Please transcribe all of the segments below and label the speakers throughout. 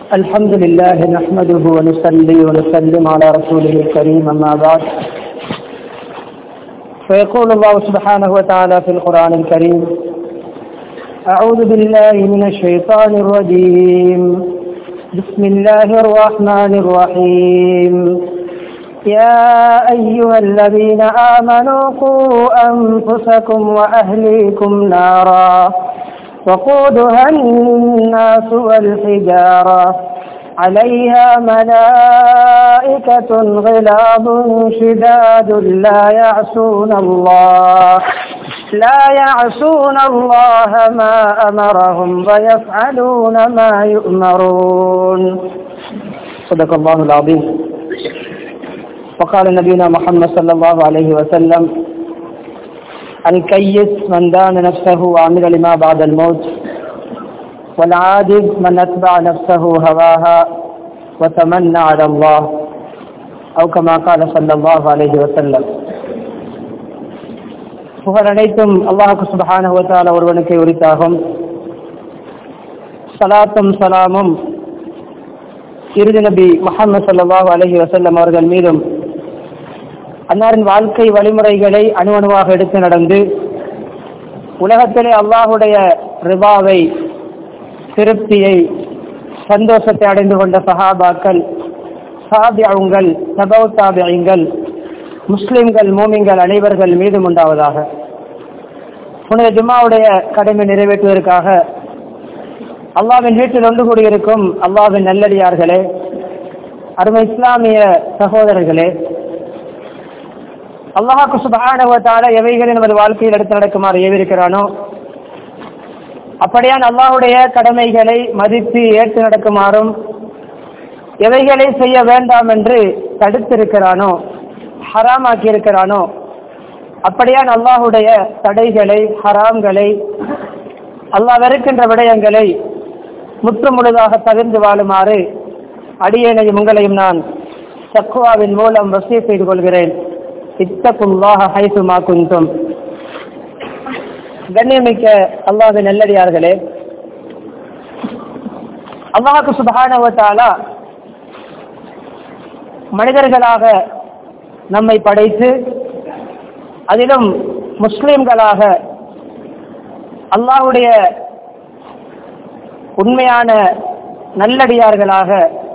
Speaker 1: الحمد لله نحمده ونصلي ونسلم على رسوله الكريم أما بعد فيقول الله سبحانه وتعالى في القرآن الكريم أعوذ بالله من الشيطان الرجيم بسم الله الرحمن الرحيم يا أيها الذين آمنوا قوا أنفسكم وأهليكم نارا وقودها الناس والحجارة عليها ملائكة غلاظ شداد لا يعصون الله لا يعصون الله ما أمرهم ويفعلون ما يؤمرون صدق الله العظيم وقال نبينا محمد صلى الله عليه وسلم الكيس من دان نفسه وعمل لما بعد الموت والعاجز من أتبع نفسه هواها وتمنى على الله أو كما قال صلى الله عليه وسلم புகழ் அனைத்தும் அல்லாஹுக்கு சுபஹான ஒருவனுக்கு உரித்தாகும் சலாத்தும் சலாமும் இறுதி நபி முகமது சல்லாஹூ அலஹி வசல்லம் அவர்கள் மீதும் அன்னாரின் வாழ்க்கை வழிமுறைகளை அணுவணுவாக எடுத்து நடந்து உலகத்திலே அல்லாஹுடைய ரிபாவை திருப்தியை சந்தோஷத்தை அடைந்து கொண்ட சஹாபாக்கள் சாபியங்கள் சபவ் தாபியங்கள் முஸ்லிம்கள் மோமிங்கள் அனைவர்கள் மீதும் உண்டாவதாக புனித ஜும்மாவுடைய கடமை நிறைவேற்றுவதற்காக அல்லாவின் வீட்டில் ஒன்று கூடியிருக்கும் அல்லாவின் நல்லடியார்களே அருமை இஸ்லாமிய சகோதரர்களே அல்லாஹாக்கு சுபானவத்தால எவைகளை நமது வாழ்க்கையில் எடுத்து நடக்குமாறு ஏவிருக்கிறானோ அப்படியான் அல்லாஹுடைய கடமைகளை மதித்து ஏற்று நடக்குமாறும் எவைகளை செய்ய வேண்டாம் என்று தடுத்திருக்கிறானோ ஹராமாக்கி இருக்கிறானோ அப்படியான் அல்லாஹுடைய தடைகளை ஹராம்களை அல்லாஹ் வெறுக்கின்ற விடயங்களை முற்று முழுதாக தவிர்ந்து வாழுமாறு அடியேனையும் உங்களையும் நான் சக்குவாவின் மூலம் வசதி செய்து கொள்கிறேன் இத்தகுல்லாஹ ஹைசுமா குந்தும் கண்ணியமிக்க அல்லாஹ் நல்லடியார்களே அல்லாஹுக்கு சுபகானவத்தாலா மனிதர்களாக நம்மை படைத்து அதிலும் முஸ்லிம்களாக அல்லாஹுடைய உண்மையான நல்லடியார்களாக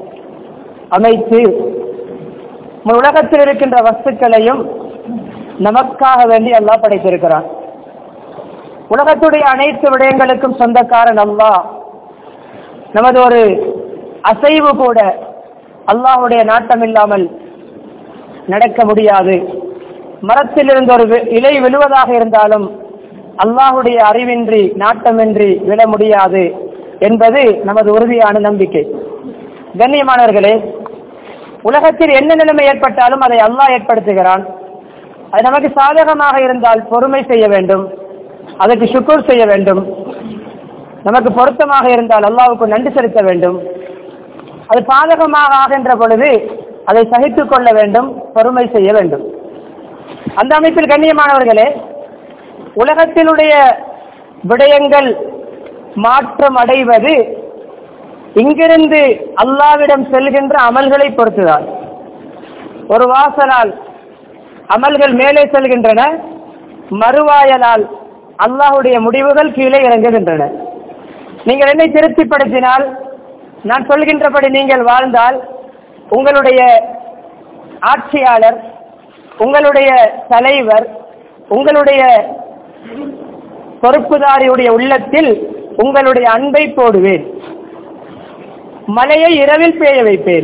Speaker 1: அமைத்து உலகத்தில் இருக்கின்ற வஸ்துக்களையும் நமக்காக வேண்டி அல்லாஹ் படைத்திருக்கிறான் உலகத்துடைய அனைத்து விடயங்களுக்கும் சொந்தக்காரன் அல்லாஹ் நமது ஒரு அசைவு கூட அல்லாஹுடைய நாட்டம் இல்லாமல் நடக்க முடியாது மரத்தில் இருந்து ஒரு இலை விழுவதாக இருந்தாலும் அல்லாஹுடைய அறிவின்றி நாட்டமின்றி விட முடியாது என்பது நமது உறுதியான நம்பிக்கை கண்ணியமானவர்களே உலகத்தில் என்ன நிலைமை ஏற்பட்டாலும் அதை அல்லாஹ் ஏற்படுத்துகிறான் அது நமக்கு சாதகமாக இருந்தால் பொறுமை செய்ய வேண்டும் அதற்கு சுக்கூர் செய்ய வேண்டும் நமக்கு பொருத்தமாக இருந்தால் அல்லாவுக்கு நன்றி செலுத்த வேண்டும் அது பாதகமாக ஆகின்ற பொழுது அதை சகித்துக் கொள்ள வேண்டும் பொறுமை செய்ய வேண்டும் அந்த அமைப்பில் கண்ணியமானவர்களே உலகத்தினுடைய விடயங்கள் மாற்றம் அடைவது இங்கிருந்து அல்லாவிடம் செல்கின்ற அமல்களை பொறுத்துதான் ஒரு வாசலால் அமல்கள் மேலே செல்கின்றன மறுவாயலால் அல்லாஹுடைய முடிவுகள் கீழே இறங்குகின்றன நீங்கள் என்னை திருப்திப்படுத்தினால் நான் சொல்கின்றபடி நீங்கள் வாழ்ந்தால் உங்களுடைய ஆட்சியாளர் உங்களுடைய தலைவர் உங்களுடைய பொறுப்புதாரியுடைய உள்ளத்தில் உங்களுடைய அன்பை போடுவேன் மழையை இரவில் பெய்ய வைப்பேன்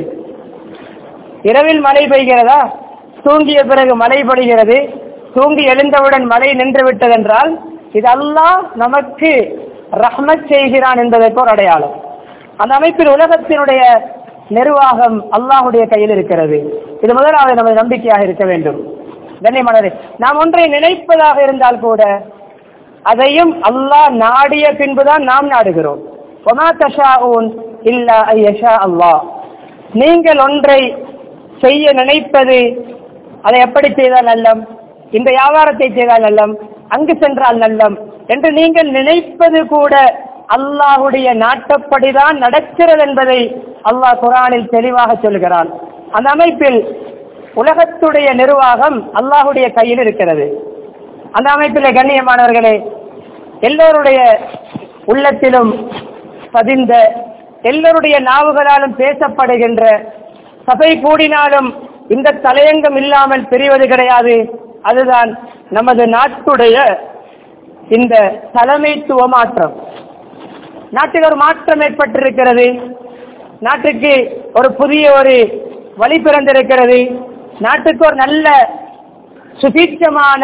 Speaker 1: இரவில் மழை பெய்கிறதா தூங்கிய பிறகு மழை பொழிகிறது தூங்கி எழுந்தவுடன் மழை நின்று விட்டதென்றால் இது அல்லாஹ் நமக்கு ரஹ்மத் செய்கிறான் என்பதற்கு ஒரு அடையாளம் அந்த அமைப்பில் உலகத்தினுடைய நிர்வாகம் அல்லாஹுடைய கையில் இருக்கிறது இது முதலாவது நமது நம்பிக்கையாக இருக்க வேண்டும் கண்ணியமானது நாம் ஒன்றை நினைப்பதாக இருந்தால் கூட அதையும் அல்லாஹ் நாடிய பின்புதான் நாம் நாடுகிறோம் ஒமா தஷாஊன் இல்லா ஐயஷா அல்லாஹ் நீங்கள் ஒன்றை செய்ய நினைப்பது அதை எப்படி செய்தால் நல்லம் இந்த வியாபாரத்தை செய்தால் நல்லம் அங்கு சென்றால் நல்லம் என்று நீங்கள் நினைப்பது கூட அல்லாஹுடைய நாட்டப்படிதான் நடக்கிறது என்பதை அல்லாஹ் குரானில் தெளிவாக சொல்கிறான் அந்த அமைப்பில் உலகத்துடைய நிர்வாகம் அல்லாஹுடைய கையில் இருக்கிறது அந்த அமைப்பில் கண்ணியமானவர்களே எல்லோருடைய உள்ளத்திலும் பதிந்த எல்லோருடைய நாவுகளாலும் பேசப்படுகின்ற சபை கூடினாலும் இந்த தலையங்கம் இல்லாமல் பிரிவது கிடையாது அதுதான் நமது நாட்டுடைய இந்த தலைமைத்துவ மாற்றம் நாட்டில் ஒரு மாற்றம் ஏற்பட்டிருக்கிறது நாட்டுக்கு ஒரு புதிய ஒரு வழி பிறந்திருக்கிறது நாட்டுக்கு ஒரு நல்ல சுபீட்சமான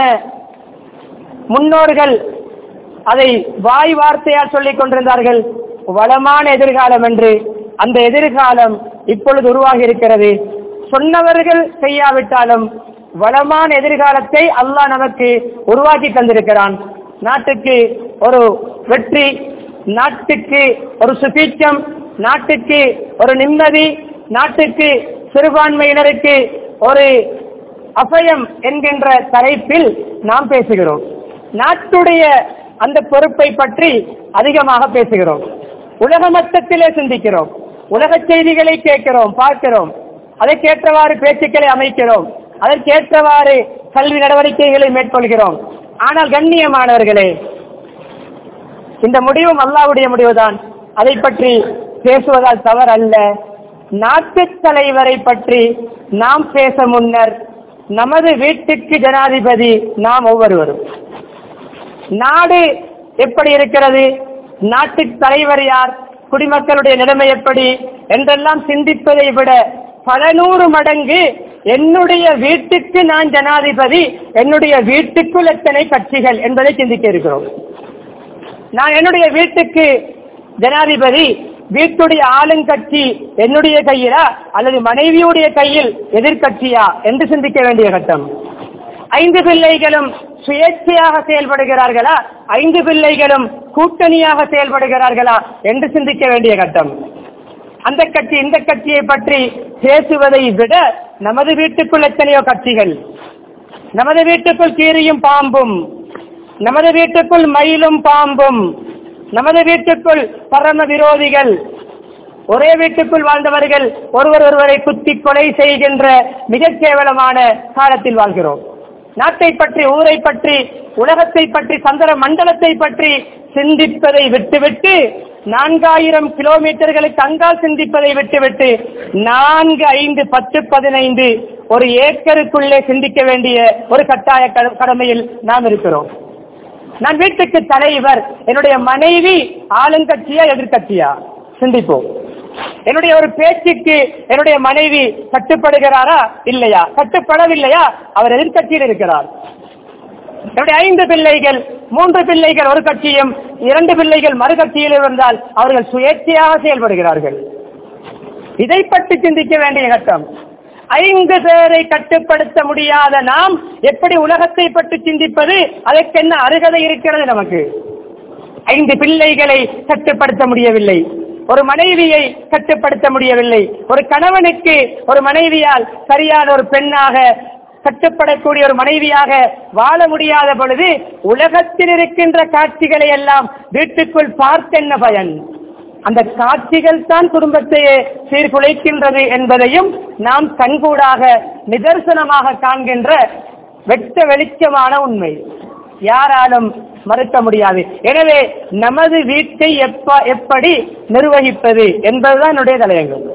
Speaker 1: முன்னோர்கள் அதை வாய் வார்த்தையால் சொல்லிக் கொண்டிருந்தார்கள் வளமான எதிர்காலம் என்று அந்த எதிர்காலம் இப்பொழுது உருவாகி இருக்கிறது சொன்னவர்கள் செய்யாவிட்டாலும் வளமான எதிர்காலத்தை அல்லாஹ் நமக்கு உருவாக்கி தந்திருக்கிறான் நாட்டுக்கு ஒரு வெற்றி நாட்டுக்கு ஒரு சுபீட்சம் நாட்டுக்கு ஒரு நிம்மதி நாட்டுக்கு சிறுபான்மையினருக்கு ஒரு அபயம் என்கின்ற தலைப்பில் நாம் பேசுகிறோம் நாட்டுடைய அந்த பொறுப்பை பற்றி அதிகமாக பேசுகிறோம் உலக மட்டத்திலே சிந்திக்கிறோம் உலக செய்திகளை கேட்கிறோம் பார்க்கிறோம் அதற்கேற்றவாறு பேச்சுக்களை அமைக்கிறோம் அதற்கேற்றவாறு கல்வி நடவடிக்கைகளை மேற்கொள்கிறோம் ஆனால் கண்ணியமானவர்களே இந்த முடிவும் அல்லாவுடைய முடிவுதான் அதை பற்றி பேசுவதால் தவறல்ல நாட்டு தலைவரை பற்றி நாம் பேச முன்னர் நமது வீட்டுக்கு ஜனாதிபதி நாம் ஒவ்வொருவரும் நாடு எப்படி இருக்கிறது நாட்டு தலைவர் யார் குடிமக்களுடைய நிலைமை எப்படி என்றெல்லாம் சிந்திப்பதை விட பல நூறு மடங்கு என்னுடைய வீட்டுக்கு நான் ஜனாதிபதி என்னுடைய வீட்டுக்குள் எத்தனை கட்சிகள் என்பதை சிந்திக்க இருக்கிறோம் நான் என்னுடைய வீட்டுக்கு ஜனாதிபதி வீட்டுடைய ஆளுங்கட்சி என்னுடைய கையிலா அல்லது மனைவியுடைய கையில் எதிர்கட்சியா என்று சிந்திக்க வேண்டிய கட்டம் ஐந்து பிள்ளைகளும் சுயேட்சையாக செயல்படுகிறார்களா ஐந்து பிள்ளைகளும் கூட்டணியாக செயல்படுகிறார்களா என்று சிந்திக்க வேண்டிய கட்டம் அந்த கட்சி இந்த கட்சியை பற்றி பேசுவதை விட நமது வீட்டுக்குள் எத்தனையோ கட்சிகள் நமது வீட்டுக்குள் கீரியும் பாம்பும் நமது வீட்டுக்குள் மயிலும் பாம்பும் நமது வீட்டுக்குள் பரம விரோதிகள் ஒரே வீட்டுக்குள் வாழ்ந்தவர்கள் ஒருவர் ஒருவரை குத்தி கொலை செய்கின்ற மிகக் கேவலமான காலத்தில் வாழ்கிறோம் நாட்டை பற்றி ஊரை பற்றி உலகத்தை பற்றி சந்திர மண்டலத்தை பற்றி சிந்திப்பதை விட்டுவிட்டு நான்காயிரம் கிலோமீட்டர்களுக்கு அங்கால் சிந்திப்பதை விட்டுவிட்டு நான்கு ஐந்து பத்து பதினைந்து ஒரு ஏக்கருக்குள்ளே சிந்திக்க வேண்டிய ஒரு கட்டாய கட- கடமையில் நாம் இருக்கிறோம் நான் வீட்டுக்கு தலைவர் என்னுடைய மனைவி ஆளுங்கட்சியா எதிர்கட்சியா சிந்திப்போம் என்னுடைய ஒரு பேச்சுக்கு என்னுடைய மனைவி கட்டுப்படுகிறாரா இல்லையா கட்டுப்படவில்லையா அவர் எதிர்கட்சியில் இருக்கிறார் என்னுடைய ஐந்து பிள்ளைகள் மூன்று பிள்ளைகள் ஒரு கட்சியும் இரண்டு பிள்ளைகள் மறு கட்சியில் இருந்தால் அவர்கள் சுயேட்சையாக செயல்படுகிறார்கள் இதை பற்றி சிந்திக்க வேண்டிய கட்டம் ஐந்து பேரை கட்டுப்படுத்த முடியாத நாம் எப்படி உலகத்தை பற்றி சிந்திப்பது அதற்கு என்ன அருகதை இருக்கிறது நமக்கு ஐந்து பிள்ளைகளை கட்டுப்படுத்த முடியவில்லை ஒரு மனைவியை கட்டுப்படுத்த முடியவில்லை ஒரு கணவனுக்கு ஒரு மனைவியால் சரியான ஒரு பெண்ணாக கட்டுப்படக்கூடிய ஒரு மனைவியாக வாழ முடியாத பொழுது உலகத்தில் இருக்கின்ற காட்சிகளை எல்லாம் வீட்டுக்குள் பார்த்தென்ன பயன் அந்த காட்சிகள் தான் குடும்பத்தையே சீர்குலைக்கின்றது என்பதையும் நாம் கண்கூடாக நிதர்சனமாக காண்கின்ற வெட்ட வெளிச்சமான உண்மை யாராலும் மறுக்க முடியாது எனவே நமது வீட்டை எப்ப எப்படி நிர்வகிப்பது என்பதுதான் என்னுடைய தலையங்கம்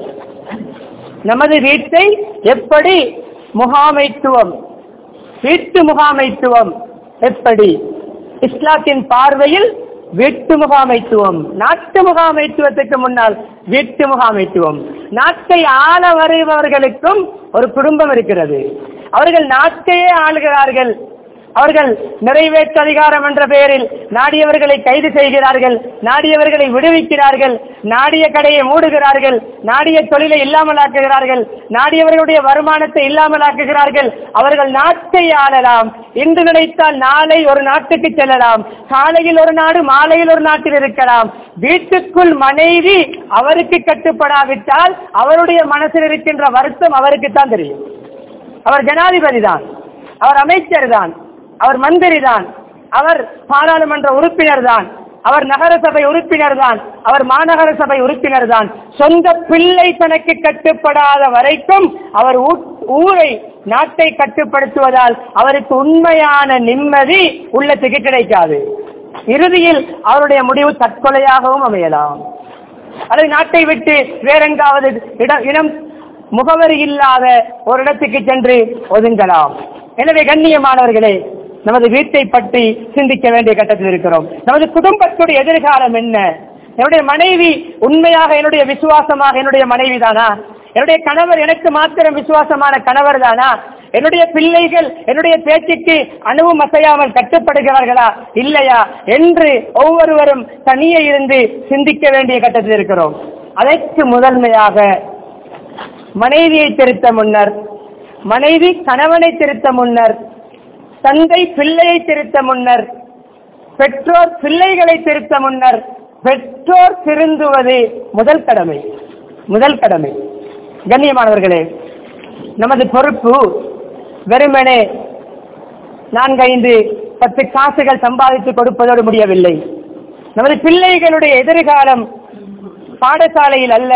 Speaker 1: நமது வீட்டை எப்படி முகாமைத்துவம் வீட்டு முகாமைத்துவம் எப்படி இஸ்லாத்தின் பார்வையில் வீட்டு முகாமைத்துவம் நாட்டு முகாமைத்துவத்துக்கு முன்னால் வீட்டு முகாமைத்துவம் நாட்டை ஆள வருபவர்களுக்கும் ஒரு குடும்பம் இருக்கிறது அவர்கள் நாட்டையே ஆளுகிறார்கள் அவர்கள் நிறைவேற்று அதிகாரம் என்ற பெயரில் நாடியவர்களை கைது செய்கிறார்கள் நாடியவர்களை விடுவிக்கிறார்கள் நாடிய கடையை மூடுகிறார்கள் நாடிய தொழிலை இல்லாமலாக்குகிறார்கள் நாடியவர்களுடைய வருமானத்தை இல்லாமலாக்குகிறார்கள் அவர்கள் நாட்டை ஆளலாம் இன்று நினைத்தால் நாளை ஒரு நாட்டுக்கு செல்லலாம் காலையில் ஒரு நாடு மாலையில் ஒரு நாட்டில் இருக்கலாம் வீட்டுக்குள் மனைவி அவருக்கு கட்டுப்படாவிட்டால் அவருடைய மனசில் இருக்கின்ற வருத்தம் அவருக்கு தான் தெரியும் அவர் ஜனாதிபதி தான் அவர் அமைச்சர் தான் அவர் மந்திரி தான் அவர் பாராளுமன்ற உறுப்பினர் தான் அவர் நகர சபை உறுப்பினர் தான் அவர் மாநகர சபை உறுப்பினர் தான் சொந்த பிள்ளை தனக்கு கட்டுப்படாத வரைக்கும் அவர் ஊ- ஊரை நாட்டை கட்டுப்படுத்துவதால் அவருக்கு உண்மையான நிம்மதி உள்ளத்துக்கு கிடைக்காது இறுதியில் அவருடைய முடிவு தற்கொலையாகவும் அமையலாம் அல்லது நாட்டை விட்டு வேறெங்காவது இடம் இனம் முகவரி இல்லாத ஒரு இடத்துக்கு சென்று ஒதுங்கலாம் எனவே கண்ணியமானவர்களே நமது வீட்டை பற்றி சிந்திக்க வேண்டிய கட்டத்தில் இருக்கிறோம் நமது குடும்பத்துடைய எதிர்காலம் என்ன என்னுடைய மனைவி உண்மையாக என்னுடைய விசுவாசமாக என்னுடைய மனைவி தானா என்னுடைய கணவர் எனக்கு மாத்திரம் விசுவாசமான கணவர் தானா என்னுடைய பிள்ளைகள் என்னுடைய பேச்சுக்கு அணுவும் அசையாமல் கட்டுப்படுகிறார்களா இல்லையா என்று ஒவ்வொருவரும் தனியே இருந்து சிந்திக்க வேண்டிய கட்டத்தில் இருக்கிறோம் அதற்கு முதன்மையாக மனைவியை திருத்த முன்னர் மனைவி கணவனை திருத்த முன்னர் தந்தை பிள்ளையை திருத்த முன்னர் பெற்றோர் பிள்ளைகளை திருத்த முன்னர் பெற்றோர் திருந்துவது முதல் கடமை முதல் கடமை கண்ணியமானவர்களே நமது பொறுப்பு வெறுமனே நான்கைந்து பத்து காசுகள் சம்பாதித்து கொடுப்பதோடு முடியவில்லை நமது பிள்ளைகளுடைய எதிர்காலம் பாடசாலையில் அல்ல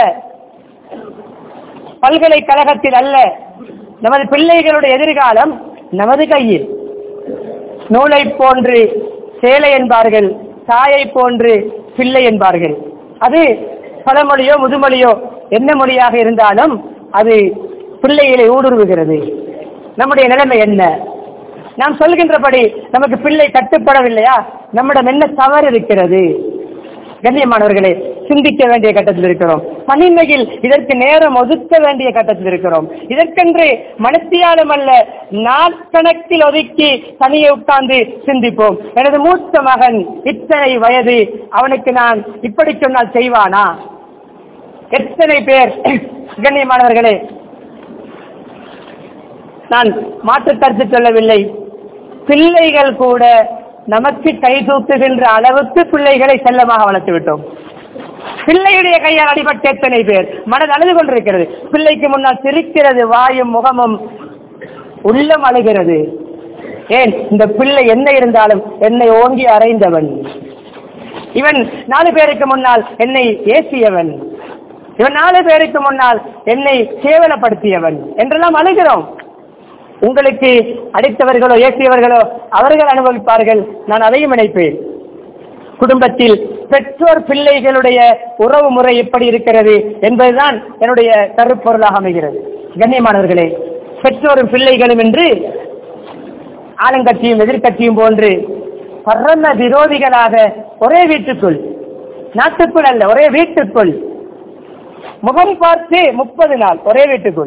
Speaker 1: பல்கலைக்கழகத்தில் அல்ல நமது பிள்ளைகளுடைய எதிர்காலம் நமது கையில் நூலை போன்று சேலை என்பார்கள் தாயை போன்று பிள்ளை என்பார்கள் அது பழமொழியோ முதுமொழியோ என்ன மொழியாக இருந்தாலும் அது பிள்ளைகளை ஊடுருவுகிறது நம்முடைய நிலைமை என்ன நாம் சொல்கின்றபடி நமக்கு பிள்ளை கட்டுப்படவில்லையா நம்மிடம் என்ன தவறு இருக்கிறது கண்ணியமானவர்களே சிந்திக்க வேண்டிய கட்டத்தில் இருக்கிறோம் தனிமையில் இதற்கு நேரம் ஒதுக்க வேண்டிய கட்டத்தில் இருக்கிறோம் இதற்கென்று மனத்தியாலும் அல்ல நாட்கணக்கில் ஒதுக்கி தனியே உட்கார்ந்து சிந்திப்போம் எனது மூத்த மகன் இத்தனை வயது அவனுக்கு நான் இப்படி சொன்னால் செய்வானா எத்தனை பேர் கண்ணியமானவர்களே நான் மாற்றுக் கருத்து சொல்லவில்லை பிள்ளைகள் கூட நமக்கு கை தூக்குகின்ற அளவுக்கு பிள்ளைகளை செல்லமாக வளர்த்து விட்டோம் பிள்ளையுடைய கையால் அடிபட்ட எத்தனை பேர் மனது அழுது கொண்டிருக்கிறது பிள்ளைக்கு முன்னால் சிரிக்கிறது வாயும் முகமும் உள்ளம் அழுகிறது ஏன் இந்த பிள்ளை என்ன இருந்தாலும் என்னை ஓங்கி அறைந்தவன் இவன் நாலு பேருக்கு முன்னால் என்னை ஏசியவன் இவன் நாலு பேருக்கு முன்னால் என்னை கேவலப்படுத்தியவன் என்றெல்லாம் அழுகிறோம் உங்களுக்கு அடித்தவர்களோ ஏசியவர்களோ அவர்கள் அனுபவிப்பார்கள் நான் அதையும் நினைப்பேன் குடும்பத்தில் பெற்றோர் பிள்ளைகளுடைய உறவு முறை எப்படி இருக்கிறது என்பதுதான் என்னுடைய கருப்பொருளாக அமைகிறது கண்ணியமானவர்களே பெற்றோரும் பிள்ளைகளும் என்று ஆளுங்கட்சியும் எதிர்க்கட்சியும் போன்று பரம விரோதிகளாக ஒரே வீட்டுக்குள் நாட்டுக்குள் அல்ல ஒரே வீட்டுக்குள் முகம் பார்த்து முப்பது நாள் ஒரே வீட்டுக்குள்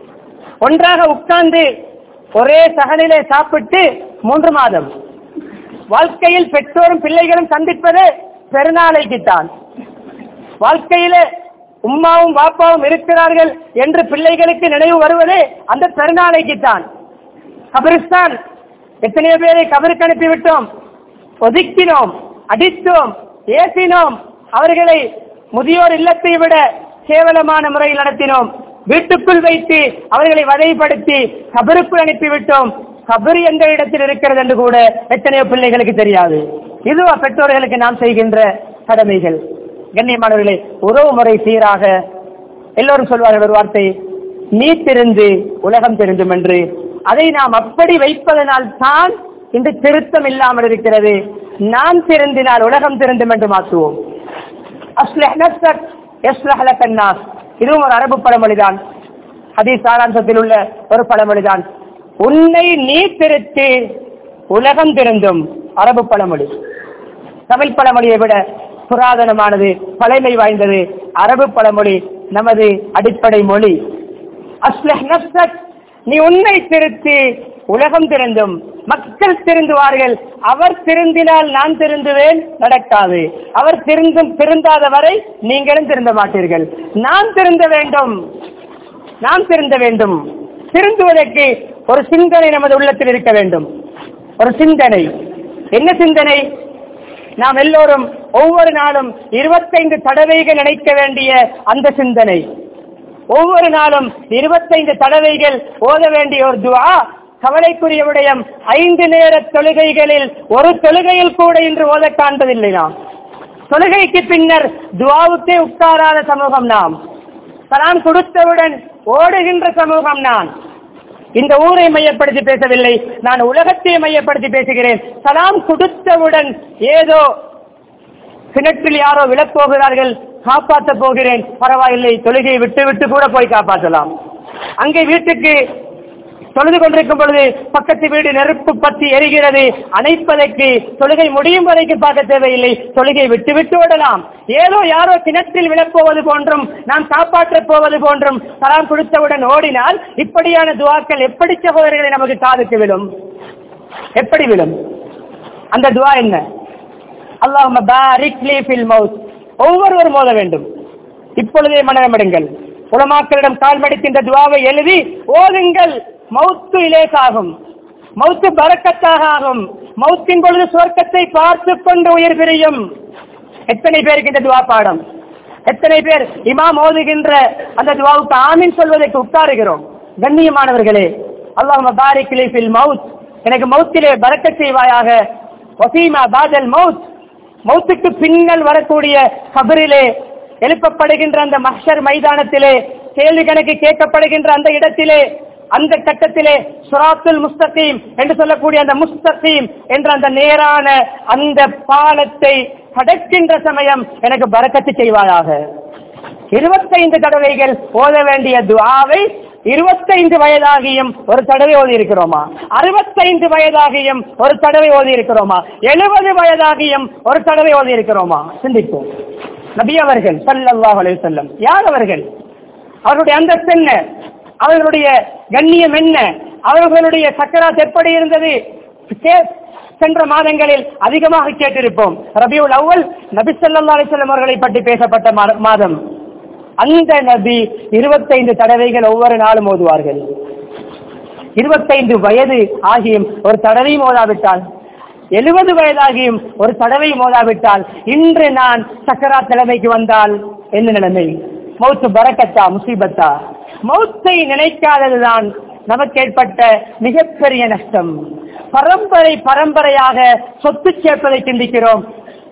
Speaker 1: ஒன்றாக உட்கார்ந்து ஒரே சகனிலே சாப்பிட்டு மூன்று மாதம் வாழ்க்கையில் பெற்றோரும் பிள்ளைகளும் சந்திப்பது பெருநாளைக்குத்தான் வாழ்க்கையில உம்மாவும் பாப்பாவும் இருக்கிறார்கள் என்று பிள்ளைகளுக்கு நினைவு வருவது அந்த பெருநாளைக்குத்தான் கபிரிஸ்தான் எத்தனையோ பேரை கபருக்கு அனுப்பி விட்டோம் ஒதுக்கினோம் அடித்தோம் ஏசினோம் அவர்களை முதியோர் இல்லத்தை விட கேவலமான முறையில் நடத்தினோம் வீட்டுக்குள் வைத்து அவர்களை வதைப்படுத்தி கபருக்குள் அனுப்பிவிட்டோம் கபர் எந்த இடத்தில் இருக்கிறது என்று கூட எத்தனையோ பிள்ளைகளுக்கு தெரியாது இதுவா பெற்றோர்களுக்கு நாம் செய்கின்ற கடமைகள் கண்ணியமானவர்களே உறவு முறை சீராக எல்லோரும் சொல்வார்கள் ஒரு வார்த்தை நீ திருந்து உலகம் திருந்தும் என்று அதை நாம் அப்படி வைப்பதனால் தான் இந்த திருத்தம் இல்லாமல் இருக்கிறது நான் திருந்தினால் உலகம் திருந்தும் என்று மாற்றுவோம் அஸ்லஹ் நஃப்ஸக் யஸ்லஹ் லக அன்னாஸ். இதுவும் ஒரு அரபு பழமொழிதான் ஹதீஸ் சாராம்சத்தில் உள்ள ஒரு பழமொழிதான் உன்னை நீ திருத்தி உலகம் திருந்தும் அரபு பழமொழி தமிழ் பழமொழியை விட புராதனமானது பழமை வாய்ந்தது அரபு பழமொழி நமது அடிப்படை மொழி அஸ்லஹ் நஃப்ஸக். நீ உன்னை திருத்தி உலகம் திருந்தும் மக்கள் திருந்துவார்கள் அவர் திருந்தினால் நான் திருந்துவேன் நடக்காது அவர் திருந்தும் திருந்தாத வரை நீங்களும் திருந்த மாட்டீர்கள் நான் திருந்த வேண்டும் நாம் திருந்த வேண்டும் திருந்துவதற்கு ஒரு சிந்தனை நமது உள்ளத்தில் இருக்க வேண்டும் ஒரு சிந்தனை என்ன சிந்தனை நாம் எல்லோரும் ஒவ்வொரு நாளும் இருபத்தைந்து தடவைகள் நினைக்க வேண்டிய அந்த சிந்தனை ஒவ்வொரு நாளும் இருபத்தைந்து தடவைகள் ஓத வேண்டிய ஒரு துவா கவலைக்குரிய விடயம் ஐந்து நேர தொழுகைகளில் ஒரு தொழுகையில் கூட இன்று ஓத காண்பதில்லை நாம் தொழுகைக்கு பின்னர் துவாவுக்கே உட்காராத சமூகம் நாம் சலாம் கொடுத்தவுடன் ஓடுகின்ற சமூகம் நான் இந்த ஊரை மையப்படுத்தி பேசவில்லை நான் உலகத்தை மையப்படுத்தி பேசுகிறேன் சலாம் கொடுத்தவுடன் ஏதோ கிணற்றில் யாரோ விழப்போகிறார்கள் காப்பாற்றப் போகிறேன் பரவாயில்லை தொழுகையை விட்டு விட்டு கூட போய் காப்பாற்றலாம் அங்கே வீட்டுக்கு தொழுது கொண்டிருக்கும் பொழுது பக்கத்து வீடு நெருப்பு பற்றி எரிகிறது அணைப்பதற்கு தொழுகை முடியும் வரைக்கும் பார்க்க தேவையில்லை தொழுகை விட்டு விட்டு ஓடலாம் ஏதோ யாரோ கிணற்றில் விழப்போவது போன்றும் நாம் காப்பாற்றப் போவது போன்றும் சலாம் கொடுத்தவுடன் ஓடினால் இப்படியான துவாக்கள் எப்படி சகோதரர்களை நமக்கு காதுக்கு விழும் எப்படி விழும் அந்த துவா என்ன அல்லாஹ் பாரிக் லீ ஃபில் மவுத் ஒவ்வொருவரும் மோத வேண்டும் இப்பொழுதே மனதமிடுங்கள் உலமாக்களிடம் கால் மடிக்கின்ற துவாவை எழுதி ஓதுங்கள் மவுத்து இலேசாகும் மவுத்து பறக்கத்தாக ஆகும் மவுத்தின் பொழுது சுவர்க்கத்தை பார்த்து கொண்டு உயிர் பிரியும் எத்தனை பேருக்கு இந்த துவா பாடம் எத்தனை பேர் இமாம் ஓதுகின்ற அந்த துவாவுக்கு ஆமீன் சொல்வதற்கு உட்காருகிறோம் கண்ணியமானவர்களே அல்லாஹ் பாரிக் லீ ஃபில் மவுத் எனக்கு மவுத்திலே பறக்க செய்வாயாக வசீமா பாதல் மவுத் மௌத்துக்கு பின்னல் வரக்கூடிய கபரிலே எழுப்பப்படுகின்ற அந்த மஹ்ஷர் மைதானத்திலே கேள்வி கணக்கு கேட்கப்படுகின்ற அந்த இடத்திலே அந்த கட்டத்திலே சுராத்துல் முஸ்தகீம் என்று சொல்லக்கூடிய அந்த முஸ்தகீம் என்ற அந்த நேரான அந்த பாலத்தை கடக்கின்ற சமயம் எனக்கு பறக்கத்து செய்வாயாக இருபத்தைந்து தடவைகள் ஓத வேண்டிய துஆவை இருபத்தைந்து வயதாகியும் ஒரு தடவை ஓதி இருக்கிறோமா அறுபத்தைந்து வயதாகியும் ஒரு தடவை ஓதி இருக்கிறோமா எழுபது வயதாகியும் ஒரு தடவை ஓதி இருக்கிறோமா சிந்திப்போம் நபி அவர்கள் ஸல்லல்லாஹு அலைஹி வஸல்லம் யார் அவர்கள் அவருடைய அந்தஸ்து என்ன அவர்களுடைய கண்ணியம் என்ன அவர்களுடைய சக்கராத் எப்படி இருந்தது கே- சென்ற மாதங்களில் அதிகமாக கேட்டிருப்போம் ரபியுல் அவ்வல் நபி ஸல்லல்லாஹு அலைஹி வஸல்லம் அவர்களை பற்றி பேசப்பட்ட மா- மாதம் அந்த நபி இருபத்தைந்து தடவைகள் ஒவ்வொரு நாளும் ஓதுவார்கள் இருபத்தைந்து வயது ஆகியும் ஒரு தடவையும் ஓதாவிட்டால் எழுபது வயதாகியும் ஒரு தடவை மோதாவிட்டால் இன்று நான் சக்கரா தலைமைக்கு வந்தால் என்ன நிலைமை மௌத்து பரக்கத்தா முசீபத்தா மௌத்தை நினைக்காததுதான் நமக்கு ஏற்பட்ட மிகப்பெரிய நஷ்டம் பரம்பரை பரம்பரையாக சொத்து சேர்ப்பதை சிந்திக்கிறோம்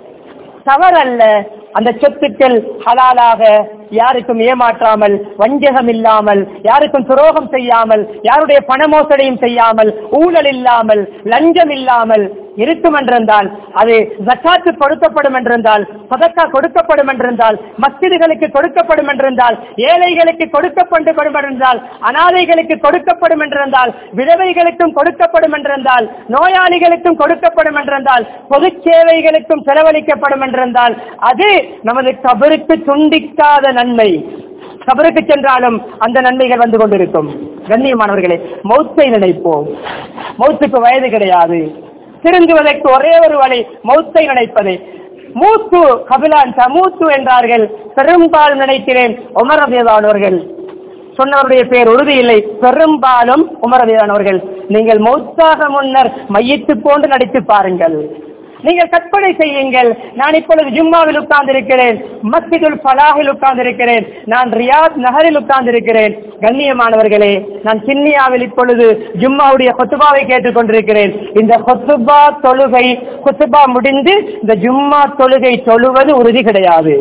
Speaker 1: தவறல்ல அந்த சொத்துக்கள் ஹலாலாக யாருக்கும் ஏமாற்றாமல் வஞ்சகம் இல்லாமல் யாருக்கும் துரோகம் செய்யாமல் யாருடைய பண மோசடியும் செய்யாமல் ஊழல் இல்லாமல் லஞ்சம் இல்லாமல் இருக்கும் என்றிருந்தால் அது ஜக்காத்து கொடுக்கப்படும் என்றிருந்தால் சதக்கா கொடுக்கப்படும் என்றிருந்தால் மஸ்ஜிதுகளுக்கு கொடுக்கப்படும் என்றிருந்தால் ஏழைகளுக்கு கொடுக்கப்படும் என்றிருந்தால் அனாதைகளுக்கு கொடுக்கப்படும் என்றிருந்தால் விதவைகளுக்கும் கொடுக்கப்படும் என்றிருந்தால் நோயாளிகளுக்கும் கொடுக்கப்படும் என்றிருந்தால் பொது சேவைகளுக்கும் செலவழிக்கப்படும் என்றிருந்தால் அது நமது கபருக்கு துண்டிக்காத நன்மை கபருக்கு சென்றாலும் அந்த நன்மைகள் வந்து கொண்டிருக்கும் கண்ணியமானவர்களே மௌத்தை நினைப்போம் மௌத்துக்கு வயது கிடையாது திருந்துவதற்கு ஒரே ஒரு வழி மௌத்தை நினைப்பது மூத்து கபிலான் மூத்து என்றார்கள் பெரும்பாலும் நினைக்கிறேன் உமரபியதானவர்கள் சொன்னவருடைய பேர் உறுதி இல்லை பெரும்பாலும் உமரபியதானவர்கள் நீங்கள் மௌத்தாக முன்னர் மையத்து போன்று நடித்து பாருங்கள் நீங்கள் கற்பனை செய்யுங்கள் நான் இப்பொழுது ஜும்மாவில் உட்கார்ந்திருக்கிறேன் மஸ்ஜிதுல் ஃபலாஹில் உட்கார்ந்திருக்கிறேன் நான் ரியாத் நகரில் உட்கார்ந்திருக்கிறேன் கண்ணியமானவர்களே நான் சின்னியாவில் இப்பொழுது ஜும்மாவுடைய கொத்துபாவை கேட்டுக் கொண்டிருக்கிறேன் இந்த கொத்துபா தொழுகை கொத்துபா முடிந்து இந்த ஜும்மா தொழுகை தொழுவது உறுதி கிடையாது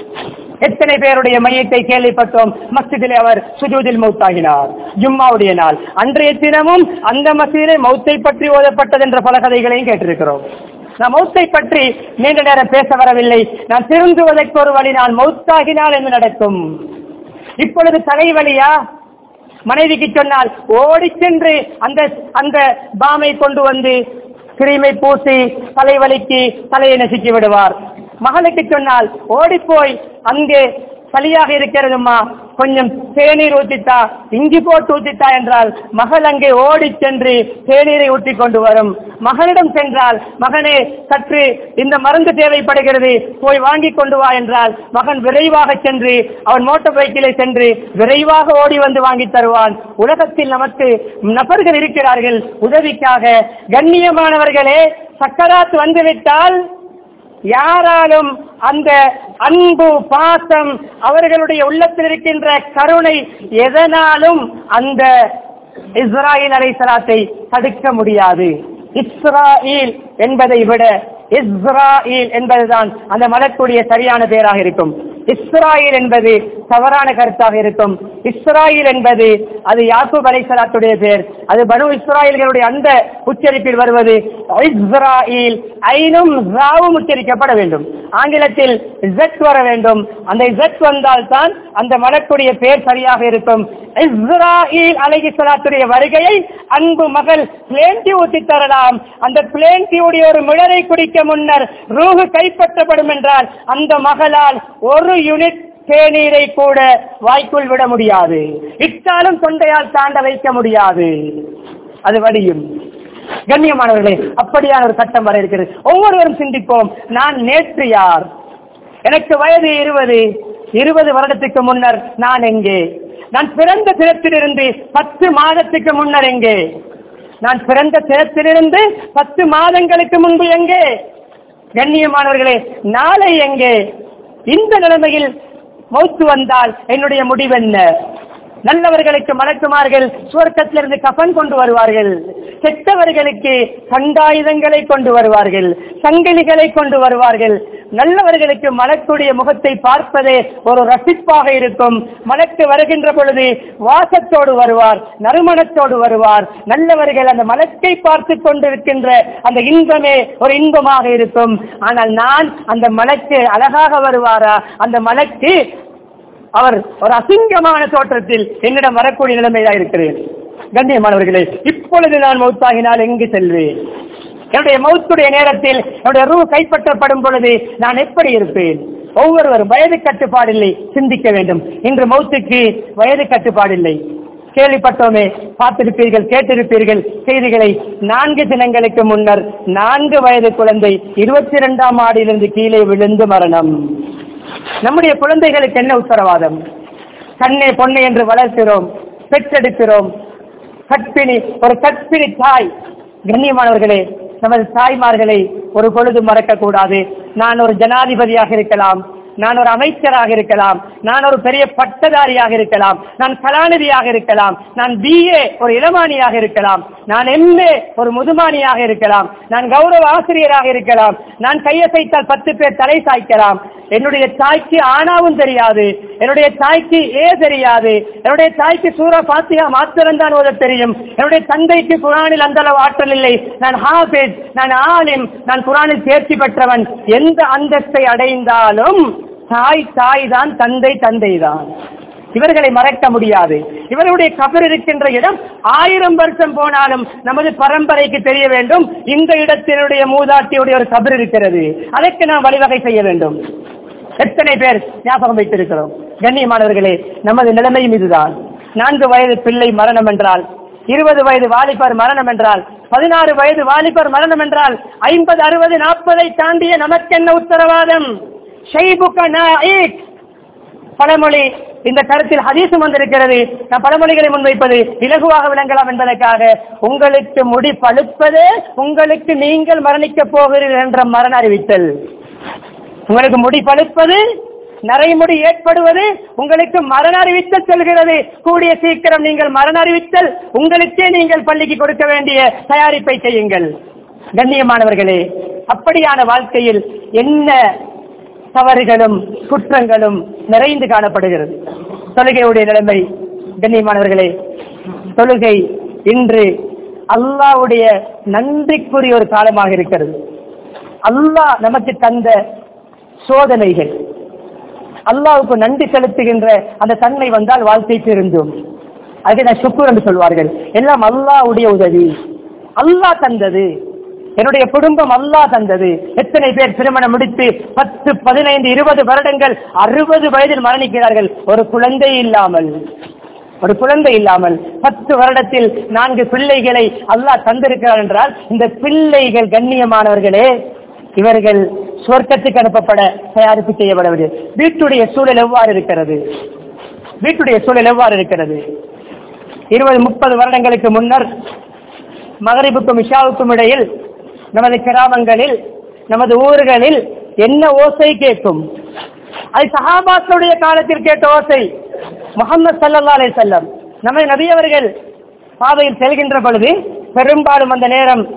Speaker 1: எத்தனை பேருடைய மையத்தை கேள்விப்பட்டோம் மஸ்ஜிதிலே அவர் சுஜூதில் மௌத்தாகினார் ஜும்மாவுடைய நாள் அன்றைய தினமும் அந்த மசீதிலே மௌத்தை பற்றி ஓதப்பட்டது என்ற பல கதைகளையும் கேட்டிருக்கிறோம் நான் மௌத்தை பற்றி நீண்ட நேரம் பேச வரவில்லை நான் திருந்துவதற்கு ஒரு வழி நான் மௌத்தாகினால் என்ன நடக்கும் இப்பொழுது தலைவலியா மனைவிக்கு சொன்னால் ஓடி சென்று அந்த அந்த பாமை கொண்டு வந்து கிரீமை பூசி தலைவலிக்கு தலையை நசுக்கி விடுவார் மகளுக்கு சொன்னால் ஓடிப்போய் அங்கே சளியாக இருக்கிறதும்மா கொஞ்சம் தேநீர் ஊத்தித்தா இஞ்சி போட்டு ஊத்தித்தா என்றால் மகள் அங்கே ஓடி சென்று தேநீரை ஊற்றி கொண்டு வரும் மகனிடம் சென்றால் மகனே சற்று இந்த மருந்து தேவைப்படுகிறது போய் வாங்கி கொண்டு வா என்றால் மகன் விரைவாக சென்று அவன் மோட்டார் பைக்கிலே சென்று விரைவாக ஓடி வந்து வாங்கி தருவான் உலகத்தில் நமக்கு நபர்கள் இருக்கிறார்கள் உதவிக்காக கண்ணியமானவர்களே சக்கராத் வந்துவிட்டால் யாராலும் அந்த அன்பு பாசம் அவர்களுடைய உள்ளத்தில் இருக்கின்ற கருணை எதனாலும் அந்த இஸ்ராயில் அலைசலாத்தை தடுக்க முடியாது இஸ்ராயில் என்பதை விட இஸ்ராயில் என்பதுதான் அந்த மலக்குடைய சரியான பெயராக இருக்கும் இஸ்ராயில் என்பது தவறான கருத்தாக இருக்கும் இஸ்ராயில் என்பது அது யாக்கூப் அலைசலாத்துடைய பெயர் அது பனு இஸ்ராயல்களுடைய அந்த உச்சரிப்பில் வருவது இஸ்ராயில் ஐனும் ராவும் உச்சரிக்கப்பட வேண்டும் ஆங்கிலத்தில் இசட் வர வேண்டும் அந்த இசட் வந்தால் தான் அந்த மலக்குடைய பெயர் சரியாக இருக்கும் இஸ்ராயில் அலைஹிஸ்ஸலாத்துடைய வருகையை அன்பு மகள் பிளேன்டி ஊத்தி தரலாம் அந்த பிளேன்டியுடைய ஒரு மிளரை குடிக்க முன்னர் ரூஹு கைப்பற்றப்படும் என்றால் அந்த மகளால் ஒரு யூனிட் தேநீரை கூட வாய்க்குள் விட முடியாது இட்டாலும் தொண்டையால் தாண்ட வைக்க முடியாது அது வடியும் கண்ணியமானவர்களே அப்படியான ஒரு சட்டம் வர இருக்கிறது ஒவ்வொருவரும் சிந்திப்போம் நான் நேற்று யார் எனக்கு வயது இருபது இருபது வருடத்துக்கு முன்னர் நான் எங்கே நான் பிறந்த தினத்திலிருந்து பத்து மாதத்துக்கு முன்னர் எங்கே நான் பிறந்த தினத்திலிருந்து பத்து மாதங்களுக்கு முன்பு எங்கே கண்ணியமானவர்களே நாளை எங்கே இந்த நிலைமையில் மௌத்து வந்தால் என்னுடைய முடிவென்ன நல்லவர்களுக்கு மலக்குமார்கள் சுவர்க்கத்திலிருந்து கஃன் கொண்டு வருவார்கள் கெட்டவர்களுக்கு கண்டாயுதங்களை கொண்டு வருவார்கள் சங்கிலிகளை கொண்டு வருவார்கள் நல்லவர்களுக்கு மலக்குடைய முகத்தை பார்ப்பதே ஒரு ரசிப்பாக இருக்கும் மலக்கு வருகின்ற பொழுது வாசத்தோடு வருவார் நறுமணத்தோடு வருவார் நல்லவர்கள் அந்த மலக்கை பார்த்து கொண்டிருக்கின்ற அந்த இன்பமே ஒரு இன்பமாக இருக்கும் ஆனால் நான் அந்த மலக்கு அழகாக வருவாரா அந்த மலக்கு அவர் ஒரு அசிங்கமான தோற்றத்தில் என்னிடம் வரக்கூடிய நிலைமையாக இருக்கிறேன் கண்ணியமானவர்களே இப்பொழுது நான் மௌத்தாகினால் எங்கு செல்வேன் என்னுடைய மௌத்துடைய நேரத்தில் என்னுடைய ரூ கைப்பற்றப்படும் பொழுது நான் எப்படி இருப்பேன் ஒவ்வொருவரும் வயது கட்டுப்பாடில்லை சிந்திக்க வேண்டும் இன்று மௌத்துக்கு வயது கட்டுப்பாடில்லை கேள்விப்பட்டோமே பார்த்திருப்பீர்கள் கேட்டிருப்பீர்கள் செய்திகளை நான்கு தினங்களுக்கு முன்னர் நான்கு வயது குழந்தை இருபத்தி இரண்டாம் ஆடிலிருந்து கீழே விழுந்து மரணம் நம்முடைய குழந்தைகளுக்கு என்ன உத்தரவாதம் கண்ணே பொண்ணு என்று வளர்க்கிறோம் பெற்றெடுக்கிறோம் கற்பிணி ஒரு கற்பிணி தாய் கண்ணியமானவர்களே நமது தாய்மார்களை ஒரு பொழுது மறக்க கூடாது நான் ஒரு ஜனாதிபதியாக இருக்கலாம் நான் ஒரு அமைச்சராக இருக்கலாம் நான் ஒரு பெரிய பட்டதாரியாக இருக்கலாம் நான் கலாநிதியாக இருக்கலாம் நான் பிஏ ஒரு இளமானியாக இருக்கலாம் நான் எம்ஏ ஒரு முதுமானியாக இருக்கலாம் நான் கௌரவ ஆசிரியராக இருக்கலாம் நான் கையசைத்தால் பத்து பேர் தலை சாய்க்கலாம் என்னுடைய தாய்க்கு ஆனாவும் தெரியாது என்னுடைய தாய்க்கு ஏ தெரியாது என்னுடைய தாய்க்கு சூரா பாத்தியா மாத்திரம்தான் ஓத தெரியும் என்னுடைய தந்தைக்கு குரானில் அந்த அளவு ஆற்றல் இல்லை நான் ஹாஃபிஸ் நான் ஆலிம் நான் குரானில் தேர்ச்சி பெற்றவன் எந்த அந்தஸ்தை அடைந்தாலும் தாய் தாய் தான் தந்தை தந்தை தான் இவர்களை மறக்க முடியாது இவர்களுடைய கபர் இருக்கின்ற இடம் ஆயிரம் வருஷம் போனாலும் நமது பரம்பரைக்கு தெரிய வேண்டும் இந்த இடத்தினுடைய மூதாட்டியுடைய ஒரு கபர் இருக்கிறது அதற்கு நாம் வழிவகை செய்ய வேண்டும் எத்தனை பேர் ஞாபகம் வைத்திருக்கிறோம் கண்ணியமானவர்களே நமது நிலைமையும் இதுதான் நான்கு வயது பிள்ளை மரணம் என்றால் இருபது வயது வாலிபர் மரணம் என்றால் பதினாறு வயது வாலிபர் மரணம் என்றால் ஐம்பது அறுபது நாற்பதை தாண்டிய நமக்கென்ன உத்தரவாதம் ஷைபுக்க நாயிக் பழமொழி இந்த கருத்தில் ஹதீசும் வந்திருக்கிறது நான் பழமொழிகளை முன்வைப்பது இலகுவாக விளங்கலாம் என்பதற்காக உங்களுக்கு முடி பழுப்பதே உங்களுக்கு நீங்கள் மரணிக்க போகிறீர்கள் என்ற மரண அறிவித்தல் உங்களுக்கு முடி பழுப்பது நரைமுடி ஏற்படுவது உங்களுக்கு மரண அறிவித்தல் செல்கிறது கூடிய சீக்கிரம் நீங்கள் மரண அறிவித்தல் உங்களுக்கே நீங்கள் பள்ளிக்கு கொடுக்க வேண்டிய தயாரிப்பை செய்யுங்கள் கண்ணியமானவர்களே அப்படியான வாழ்க்கையில் என்ன தவறுகளும் குற்றங்களும் நிறைந்து காணப்படுகிறது தொழுகையுடைய நிலைமை கண்ணியமானவர்களே தொழுகை இன்று அல்லாவுடைய நன்றிக்குரிய ஒரு காலமாக இருக்கிறது அல்லாஹ் நமக்கு தந்த சோதனைகள் அல்லாவுக்கு நன்றி செலுத்துகின்ற அந்த தன்மை வந்தால் வாழ்க்கை பெருந்தும் அதுக்கு நான் சுக்குர் என்று சொல்வார்கள் எல்லாம் அல்லாவுடைய உதவி அல்லாஹ் தந்தது என்னுடைய குடும்பம் அல்லாஹ் தந்தது எத்தனை பேர் திருமணம் முடித்து பத்து பதினைந்து இருபது வருடங்கள் அறுபது வயதில் மரணிக்கிறார்கள் ஒரு குழந்தை இல்லாமல் ஒரு குழந்தை இல்லாமல் பத்து வருடத்தில் நான்கு பிள்ளைகளை அல்லாஹ் தந்திருக்கிறார் என்றால் இந்த பிள்ளைகள் கண்ணியமானவர்களே இவர்கள் சொர்க்கத்துக்கு அனுப்பப்பட தயாரிப்பு செய்யப்படவில்லை வீட்டுடைய சூழல் எவ்வாறு இருக்கிறது வீட்டுடைய சூழல் எவ்வாறு இருக்கிறது இருபது முப்பது வருடங்களுக்கு முன்னர் மகரிபுக்கும் இஷாவுக்கும் இடையில் நமது கிராமங்களில் நமது ஊர்களில் என்ன ஓசை கேட்கும் அது சஹாபாக்களுடைய காலத்தில் கேட்ட ஓசை முகமது சல்லா அலை செல்லம் நம்ம நபியவர்கள் பாதையில் செல்கின்ற பொழுது பெரும்பாலும் அந்த நேரம்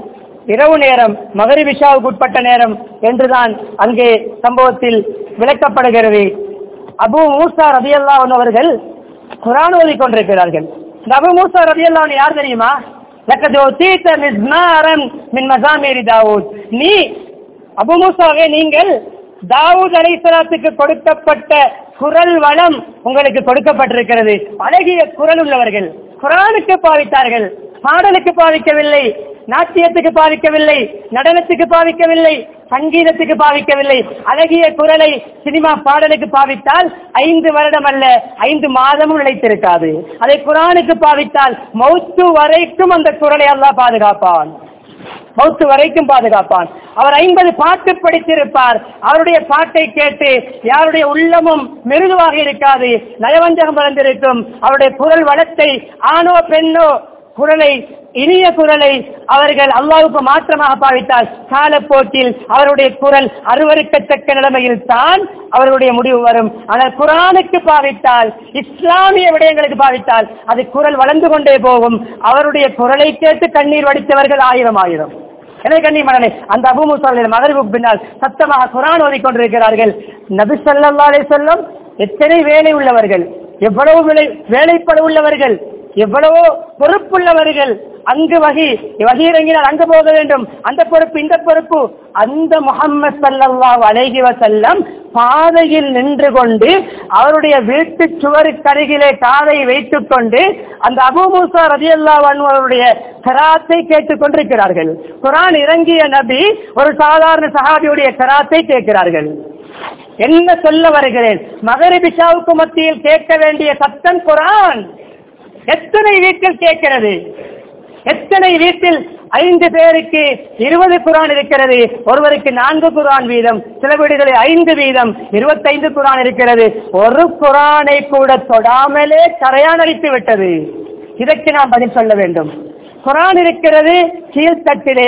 Speaker 1: இரவு நேரம் மகரிபிஷாவுக்கு உட்பட்ட நேரம் என்றுதான் அங்கே சம்பவத்தில் விளக்கப்படுகிறது அபு மூசா ரபியல்லா அவர்கள் குரான் ஓதி கொண்டிருக்கிறார்கள் இந்த அபு மூசா ரபியல்லா யார் தெரியுமா லக்கத் உத்தீத மிஸ்மாரன் மின் மஸாமிரி தாவூத் நீ அபு மூசாவே நீங்கள் தாவூத் அலைஹிஸ்ஸலாத்துக்கு கொடுக்கப்பட்ட குரல் வளம் உங்களுக்கு கொடுக்கப்பட்டிருக்கிறது அழகிய குரல் உள்ளவர்கள் குரானுக்கு பாவித்தார்கள் பாடலுக்கு பாவிக்கவில்லை நாட்டியத்துக்கு பாவிக்கவில்லை நடனத்துக்கு பாவிக்கவில்லை சங்கீதத்துக்கு பாவிக்கவில்லை அழகிய குரலை சினிமா பாடலுக்கு பாவித்தால் ஐந்து வருடம் அல்ல ஐந்து மாதமும் நிலைத்திருக்காது அதை குரானுக்கு பாவித்தால் மௌத்து வரைக்கும் அந்த குரலை அல்லாஹ் பாதுகாப்பான் மௌத்து வரைக்கும் பாதுகாப்பான் அவர் ஐம்பது பாட்டு படித்திருப்பார் அவருடைய பாட்டை கேட்டு யாருடைய உள்ளமும் மிருதுவாக இருக்காது நயவஞ்சகம் வளர்ந்திருக்கும் அவருடைய குரல் வளத்தை ஆணோ பெண்ணோ குரலை இனிய குரலை அவர்கள் அல்லாவுக்கு மாற்றமாக பாவித்தால் காலப்போக்கில் அவருடைய குரல் அருவருக்கத்தக்க நிலைமையில் தான் அவர்களுடைய முடிவு வரும் ஆனால் குரானுக்கு பாவித்தால் இஸ்லாமிய விடயங்களுக்கு பாவித்தால் அது குரல் வளர்ந்து கொண்டே போகும் அவருடைய குரலை கேட்டு கண்ணீர் வடித்தவர்கள் ஆயிரம் ஆயிரம் எனவே கண்ணியமனே அந்த அபுமுசாலின் மகரிபுக்கு பின்னால் சத்தமாக குரான் ஓதிக்கொண்டிருக்கிறார்கள் நபி ஸல்லல்லாஹு அலைஹி வஸல்லம் எத்தனை வேலை உள்ளவர்கள் எவ்வளவு வேலை வேலைப்பட உள்ளவர்கள் எவ்வளவோ பொறுப்புள்ளவர்கள் அங்கு வகி வகி இறங்கினால் அங்கு போக வேண்டும் அந்த பொறுப்பு இந்த பொறுப்பு அந்த முகம்மது சல்லல்லாஹு அலைஹி வஸல்லம் பாதையில் நின்று கொண்டு அவருடைய வீட்டு சுவருக்கருகிலே காதை வைத்துக் கொண்டு அந்த அபூ மூசா ரதியல்லாஹு அன்ஹு அவருடைய கராத்தை கேட்டுக் கொண்டிருக்கிறார்கள் குர்ஆன் இறங்கிய நபி ஒரு சாதாரண சஹாபியுடைய கராத்தை கேட்கிறார்கள் என்ன சொல்ல வருகிறேன் மகரிபிஷாவுக்கு மத்தியில் கேட்க வேண்டிய சத்தம் குரான் எத்தனை வீட்டில் கேட்கிறது எத்தனை வீட்டில் ஐந்து பேருக்கு இருபது குரான் இருக்கிறது ஒருவருக்கு நான்கு குரான் வீதம் சில வீடுகளில் ஐந்து வீதம் இருபத்தைந்து குரான் இருக்கிறது ஒரு குரானை கூட தொடாமலே கரையான் அடித்து விட்டது இதற்கு நாம் பதில் சொல்ல வேண்டும் குரான் இருக்கிறது கீழ்த்தட்டிலே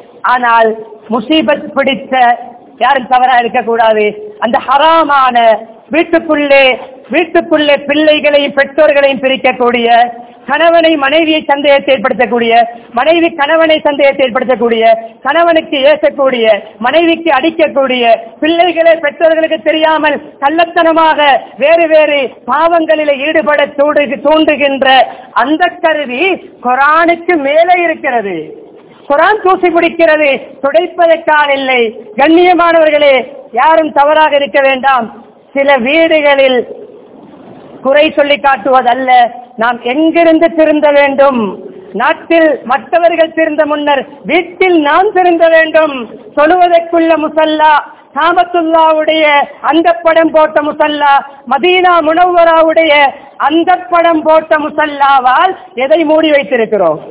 Speaker 1: ஆனால் முசீபத் பிடித்த யாரும் தவறா இருக்கக்கூடாது அந்த ஹராமான வீட்டுக்குள்ளே வீட்டுக்குள்ளே பிள்ளைகளையும் பெற்றோர்களையும் பிரிக்கக்கூடிய கணவனை மனைவியை சந்தேகத்தை ஏற்படுத்தக்கூடிய மனைவி கணவனை சந்தேகத்தை ஏற்படுத்தக்கூடிய கணவனுக்கு ஏசக்கூடிய மனைவிக்கு அடிக்கக்கூடிய பிள்ளைகளை பெற்றோர்களுக்கு தெரியாமல் கள்ளத்தனமாக வேறு வேறு பாவங்களில் ஈடுபட தூண்டு தூண்டுகின்ற அந்த கருவி குரானுக்கு மேலே இருக்கிறது குரான் தூசி பிடிக்கிறது துடைப்பதற்கான இல்லை கண்ணியமானவர்களே யாரும் தவறாக இருக்க வேண்டாம் சில வீடுகளில் குறை சொல்லி காட்டுவதல்ல நாம் எங்கிருந்து திருந்த வேண்டும் நாட்டில் மற்றவர்கள் திருந்த முன்னர் வீட்டில் நாம் திருந்த வேண்டும் சொல்லுவதற்குள்ள முசல்லா காமத்துல்லாவுடைய அந்த படம் போட்ட முசல்லா மதீனா முனவராவுடைய அந்த படம் போட்ட முசல்லாவால் எதை மூடி வைத்திருக்கிறோம்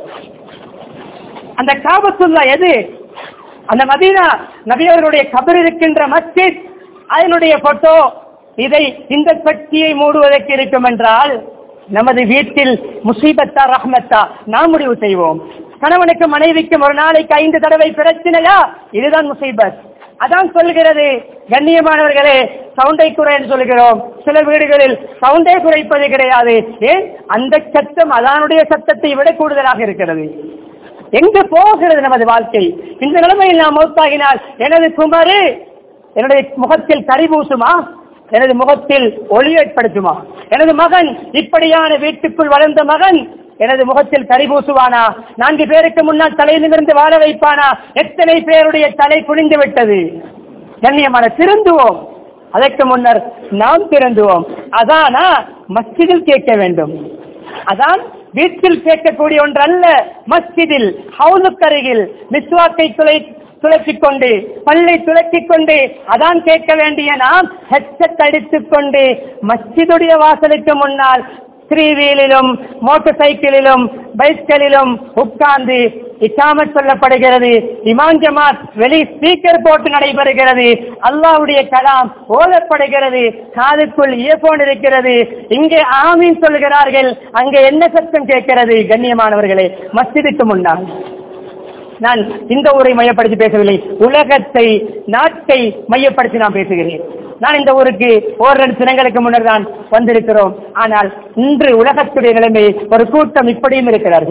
Speaker 1: அந்த காபத்துல்லா எது அந்த மதீனா நபியவர்களுடைய கபர் இருக்கின்ற மஸ்ஜித் அதனுடைய போட்டோ இதை இந்த பெட்டியை மூடுவதற்கு இருக்கும் என்றால் நமது வீட்டில் முசீபத்தா ரஹ்மத்தா நாம் முடிவு செய்வோம் கணவனுக்கு மனைவிக்கும் ஒரு நாளைக்கு ஐந்து தடவை பிரச்சனையா இதுதான் முசீபத் அதான் சொல்கிறது கண்ணியமானவர்களே சவுண்டை குறை என்று சொல்கிறோம் சில வீடுகளில் சவுண்டை குறைப்பது கிடையாது ஏன் அந்த சத்தம் அதானுடைய சத்தத்தை விட கூடுதலாக இருக்கிறது எங்கு போகிறது நமது வாழ்க்கை இந்த நிலைமையில் நாம் மௌத்தாகினால் எனது குமரு என்னுடைய முகத்தில் கரி பூசுமா எனது முகத்தில் ஒளி ஏற்படுத்துமா எனது மகன் இப்படியான வீட்டுக்குள் வளர்ந்த மகன் எனது முகத்தில் கரி பூசுவானா நான்கு பேருக்கு முன்னால் தலை நிமிர்ந்து வாழ வைப்பானா எத்தனை பேருடைய தலை குனிந்து விட்டது கண்ணியமான திருந்துவோம் அதற்கு முன்னர் நாம் திருந்துவோம் அதானா மஸ்ஜிதில் கேட்க வேண்டும் அதான் வீட்டில் கேட்கக்கூடிய ஒன்று அல்ல மஸ்ஜிதில் ஹவுலுக்கருகில் மிஸ்வாக்கை துளை துளக்கிக் கொண்டு பல்லை துளக்கிக் கொண்டு அதான் கேட்க வேண்டிய நாம் ஹெட்செட் அடித்துக் கொண்டு மஸ்ஜிதுடைய வாசலுக்கு முன்னால் த்ரீ வீலிலும் மோட்டார் சைக்கிளிலும் பைஸ்களிலும் உட்கார்ந்து இக்காமத் சொல்லப்படுகிறது இமாம் ஜமாத் வெளி ஸ்பீக்கர் போட்டு நடைபெறுகிறது அல்லாவுடைய கலாம் ஓதப்படுகிறது காதுக்குள் இயர்போன் இருக்கிறது இங்கே ஆமீன் சொல்கிறார்கள் அங்கே என்ன சத்தம் கேட்கிறது கண்ணியமானவர்களே மஸ்ஜிதுக்கு முன்னால் நான் இந்த ஊரை மையப்படுத்தி பேசவில்லை உலகத்தை நாட்டை மையப்படுத்தி நான் பேசுகிறேன் நான் இந்த ஊருக்கு ஓரிரு தினங்களுக்கு முன்னர் தான் வந்திருக்கிறோம் ஆனால் இன்று உலகத்துடைய நிலைமை ஒரு கூட்டம் இப்படியும் இருக்கிறார்கள்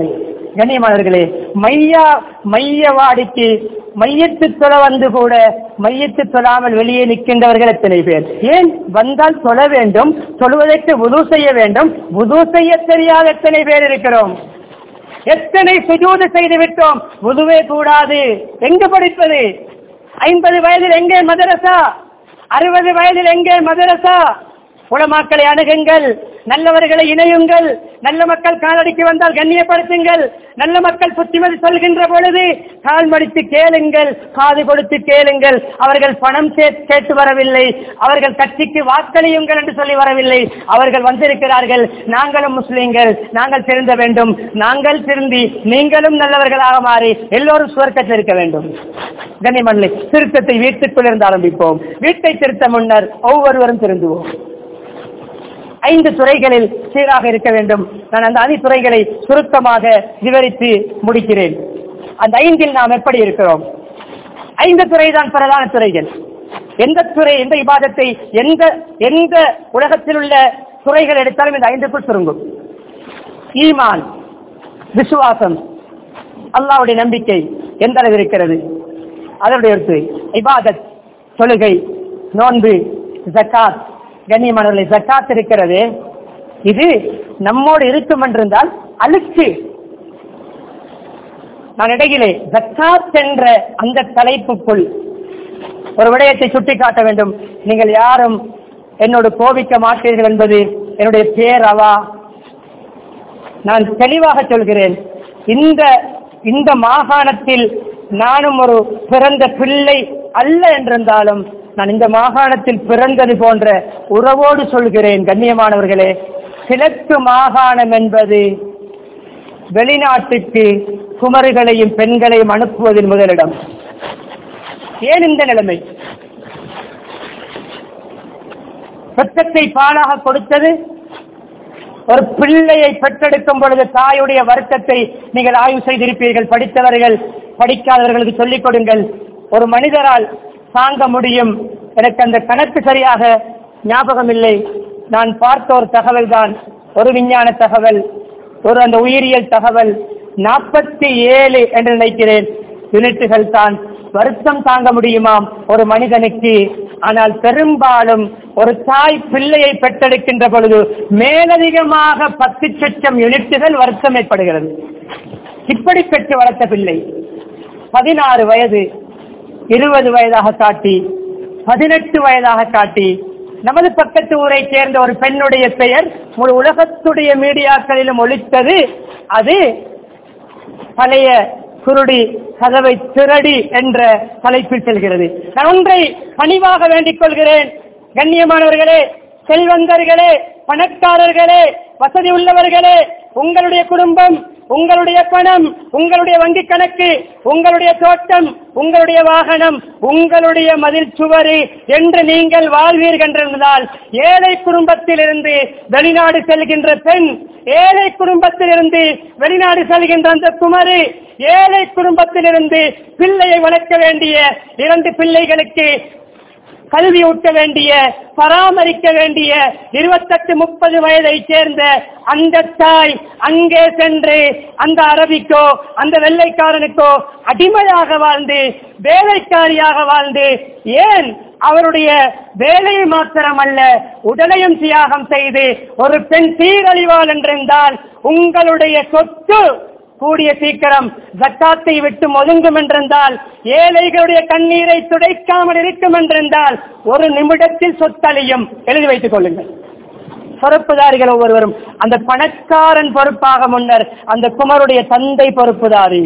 Speaker 1: கண்ணியமானவர்களே மையா மையவாடிக்கு மையத்து தொழ வந்து கூட மையத்து தொழாமல் வெளியே நிற்கின்றவர்கள் எத்தனை பேர் ஏன் வந்தால் தொழ வேண்டும் தொழுவதற்கு உது செய்ய வேண்டும் உது செய்ய தெரியாத எத்தனை பேர் இருக்கிறோம் எத்தனை சுஜூது செய்து விட்டோம் உதுவே கூடாது எங்கு படிப்பது ஐம்பது வயதில் எங்கே மதரசா அறுபது வயதில் எங்கே மதரசா உலமாக்களை அணுகுங்கள் நல்லவர்களை இணையுங்கள் நல்ல மக்கள் காலடிக்கு வந்தால் கண்ணியப்படுத்துங்கள் நல்ல மக்கள் புத்திமதி சொல்கின்ற பொழுது கால் மடித்து கேளுங்கள் காது கொடுத்து கேளுங்கள் அவர்கள் பணம் சே- கேட்டு வரவில்லை அவர்கள் கட்சிக்கு வாக்களியுங்கள் என்று சொல்லி வரவில்லை அவர்கள் வந்திருக்கிறார்கள் நாங்களும் முஸ்லீம்கள் நாங்கள் திருந்த வேண்டும் நாங்கள் திருந்தி நீங்களும் நல்லவர்களாக மாறி எல்லோரும் சுவர்க்கத்தில் இருக்க வேண்டும் கண்ணிமண்ணை திருத்தத்தை வீட்டுக்குள் இருந்து ஆரம்பிப்போம் வீட்டை திருத்த முன்னர் ஒவ்வொருவரும் திருந்துவோம் ஐந்து துறைகளில் சீராக இருக்க வேண்டும் நான் அந்த ஐந்து துறைகளை சுருக்கமாக விவரித்து முடிக்கிறேன் அந்த ஐந்தில் நாம் எப்படி இருக்கிறோம் ஐந்து துறை தான் பிரதான துறைகள் எந்த துறை எந்த இபாதத்தை எந்த எந்த உலகத்தில் உள்ள துறைகள் எடுத்தாலும் இந்த ஐந்துக்குள் சுருங்கும் ஈமான் விசுவாசம் அல்லாவுடைய நம்பிக்கை எந்த அளவு இருக்கிறது அதனுடைய ஒரு துறை இபாதத் தொழுகை நோன்பு ஜக்காத் கண்ணியமானவர்களை ஜக்காத் இருக்கிறது இது நம்மோடு இருக்கும் என்றிருந்தால் அழுக்கு நான் இடையிலே ஜக்காத் என்ற அந்த தலைப்புக்குள் ஒரு விடயத்தை சுட்டிக்காட்ட வேண்டும் நீங்கள் யாரும் என்னோடு கோபிக்க மாட்டீர்கள் என்பது என்னுடைய பேரவா நான் தெளிவாக சொல்கிறேன் இந்த இந்த மாகாணத்தில் நானும் ஒரு பிறந்த பிள்ளை அல்ல என்றிருந்தாலும் நான் இந்த மாகாணத்தில் பிறந்தது போன்ற உறவோடு சொல்கிறேன் கண்ணியமானவர்களே கிழக்கு மாகாணம் என்பது வெளிநாட்டுக்கு குமரிகளையும் பெண்களையும் அனுப்புவதில் முதலிடம் ஏன் இந்த நிலைமை ரத்தத்தை பாலாக கொடுத்தது ஒரு பிள்ளையை பெற்றெடுக்கும் பொழுது தாயுடைய வருத்தத்தை நீங்கள் ஆய்வு செய்திருப்பீர்கள் படித்தவர்கள் படிக்காதவர்களுக்கு சொல்லிக் கொடுங்கள் ஒரு மனிதரால் தாங்க முடியும் எனக்கு அந்த கணக்கு சரியாக ஞாபகம் இல்லை நான் பார்த்த ஒரு தகவல் தான் ஒரு விஞ்ஞான தகவல் ஒரு அந்த உயிரியல் தகவல் நாற்பத்தி ஏழு என்று நினைக்கிறேன் யூனிட்டுகள் தான் வருத்தம் தாங்க முடியுமாம் ஒரு மனிதனுக்கு ஆனால் பெரும்பாலும் ஒரு தாய் பிள்ளையை பெற்றெடுக்கின்ற பொழுது மேலதிகமாக பத்து லட்சம் யூனிட்டுகள் வருத்தம் ஏற்படுகிறது இப்படி பெற்று வளர்த்த பிள்ளை பதினாறு வயது இருபது வயதாக காட்டி பதினெட்டு வயதாக காட்டி நமது பக்கத்து ஊரை சேர்ந்த ஒரு பெண்ணுடைய பெயர் ஒரு உலகத்துடைய மீடியாக்களிலும் ஒழித்தது அது பழைய குருடி கதவை திரடி என்ற தலைப்பில் செல்கிறது நான் ஒன்றை பணிவாக வேண்டிக் கொள்கிறேன் கண்ணியமானவர்களே செல்வந்தர்களே பணக்காரர்களே வசதி உள்ளவர்களே உங்களுடைய குடும்பம் உங்களுடைய பணம் உங்களுடைய வங்கி கணக்கு உங்களுடைய தோட்டம் உங்களுடைய வாகனம் உங்களுடைய மதில் சுவரு என்று நீங்கள் வாழ்வீர்கள் என்றால் ஏழை குடும்பத்திலிருந்து வெளிநாடு செல்கின்ற பெண் ஏழை குடும்பத்திலிருந்து வெளிநாடு செல்கின்ற அந்த குமரி ஏழை குடும்பத்திலிருந்து பிள்ளையை வளர்க்க வேண்டிய இரண்டு பிள்ளைகளுக்கு கல்வி ஊட்ட வேண்டிய பராமரிக்க வேண்டிய இருபத்தெட்டு முப்பது வயதை சேர்ந்த அந்த தாய் அங்கே சென்று அந்த அரபிக்கோ அந்த வெள்ளைக்காரனுக்கோ அடிமையாக வாழ்ந்து வேலைக்காரியாக வாழ்ந்து ஏன் அவருடைய வேலையை மாத்திரமல்ல உடலையும் தியாகம் செய்து ஒரு பெண் சீரழிவாள் என்றிருந்தால் உங்களுடைய சொத்து கூடிய சீக்கிரம் ஜக்காத்தை விட்டு ஒதுங்கும் என்றிருந்தால் ஏழைகளுடைய கண்ணீரை துடைக்காமல் இருக்கும் என்றிருந்தால் ஒரு நிமிடத்தில் சொத்தழியும் எழுதி வைத்துக் கொள்ளுங்கள் பொறுப்புதாரிகள் ஒவ்வொருவரும் அந்த பணக்காரன் பொறுப்பாக முன்னர் அந்த குமருடைய தந்தை பொறுப்புதாரி